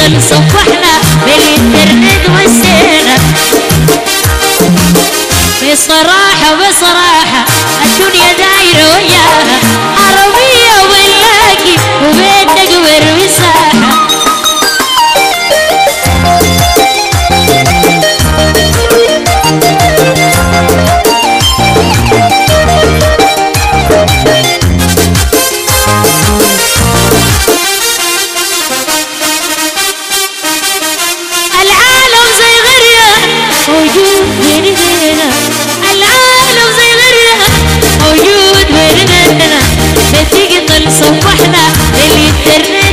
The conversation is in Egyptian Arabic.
ضل صبحنا بالإنترنت والسيرة بصراحة بصراحة الدنيا دايرة وياها عربية وبنلاقي وبيتك بالمساحة العالم زي غرية موجود بين ايدينا العالم زي غرية موجود بين ايدينا بتقدر صبحنا الانترنت